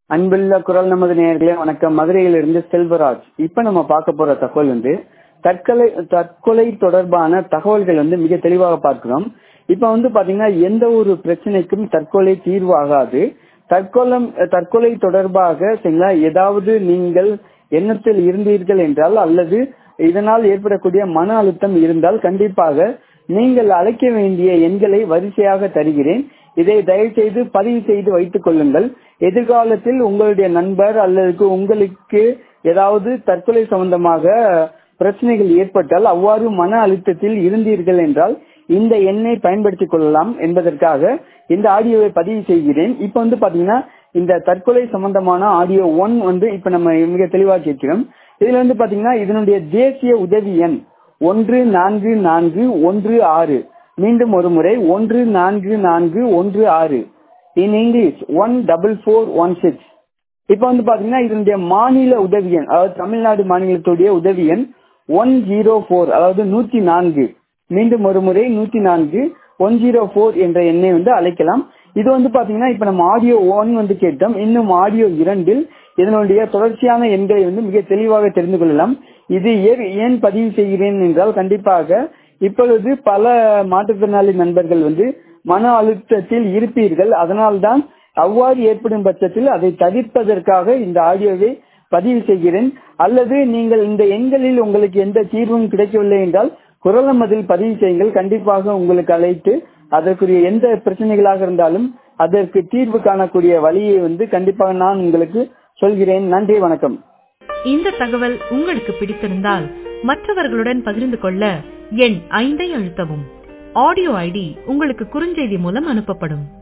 அன்புள்ள குரல் நமது நேயர்களே வணக்கம் மதுரையிலிருந்து செல்வராஜ் இப்ப நம்ம பார்க்க போற தகவல் வந்து தற்கொலை தற்கொலை தொடர்பான தகவல்கள் வந்து மிக தெளிவாக பார்க்கிறோம் இப்ப வந்து பாத்தீங்கன்னா எந்த ஒரு பிரச்சனைக்கும் தற்கொலை தீர்வாகாது தற்கொலை தற்கொலை தொடர்பாக சரிங்களா ஏதாவது நீங்கள் எண்ணத்தில் இருந்தீர்கள் என்றால் அல்லது இதனால் ஏற்படக்கூடிய மன அழுத்தம் இருந்தால் கண்டிப்பாக நீங்கள் அழைக்க வேண்டிய எண்களை வரிசையாக தருகிறேன் இதை தயவு செய்து பதிவு செய்து வைத்துக் கொள்ளுங்கள் எதிர்காலத்தில் உங்களுடைய நண்பர் அல்லது உங்களுக்கு ஏதாவது தற்கொலை சம்பந்தமாக பிரச்சனைகள் ஏற்பட்டால் அவ்வாறு மன அழுத்தத்தில் இருந்தீர்கள் என்றால் இந்த எண்ணை பயன்படுத்திக் கொள்ளலாம் என்பதற்காக இந்த ஆடியோவை பதிவு செய்கிறேன் இப்ப வந்து பாத்தீங்கன்னா இந்த தற்கொலை சம்பந்தமான ஆடியோ ஒன் வந்து இப்ப நம்ம மிக தெளிவாக கேட்கிறோம் இதுல வந்து பாத்தீங்கன்னா இதனுடைய தேசிய உதவி எண் ஒன்று நான்கு நான்கு ஒன்று ஆறு மீண்டும் ஒரு முறை ஒன்று நான்கு நான்கு ஒன்று ஆறு in English one double four one six இப்ப வந்து பாத்தீங்கன்னா இதனுடைய மாநில உதவி எண் அதாவது தமிழ்நாடு மாநிலத்துடைய உதவி எண் ஒன் ஜீரோ போர் அதாவது நூத்தி நான்கு மீண்டும் ஒரு முறை நூத்தி நான்கு ஒன் ஜீரோ போர் என்ற எண்ணை வந்து அழைக்கலாம் இது வந்து பாத்தீங்கன்னா இப்ப நம்ம ஆடியோ ஒன் வந்து கேட்டோம் இன்னும் ஆடியோ இரண்டில் இதனுடைய தொடர்ச்சியான எண்களை வந்து மிக தெளிவாக தெரிந்து கொள்ளலாம் இது ஏன் பதிவு செய்கிறேன் என்றால் கண்டிப்பாக இப்பொழுது பல மாற்றுத்திறனாளி நண்பர்கள் வந்து மன அழுத்தத்தில் இருப்பீர்கள் அதனால்தான் அவ்வாறு ஏற்படும் பட்சத்தில் அதை தவிர்ப்பதற்காக இந்த ஆடியோவை பதிவு செய்கிறேன் அல்லது நீங்கள் இந்த எண்களில் உங்களுக்கு எந்த தீர்வும் கிடைக்கவில்லை என்றால் குரலம் அதில் பதிவு செய்யுங்கள் கண்டிப்பாக உங்களுக்கு அழைத்து அதற்குரிய எந்த பிரச்சனைகளாக இருந்தாலும் அதற்கு தீர்வு காணக்கூடிய வழியை வந்து கண்டிப்பாக நான் உங்களுக்கு சொல்கிறேன் நன்றி வணக்கம் இந்த தகவல் உங்களுக்கு பிடித்திருந்தால் மற்றவர்களுடன் பகிர்ந்து கொள்ள எண் ஐந்தை அழுத்தவும் ஆடியோ ஐடி உங்களுக்கு குறுஞ்செய்தி மூலம் அனுப்பப்படும்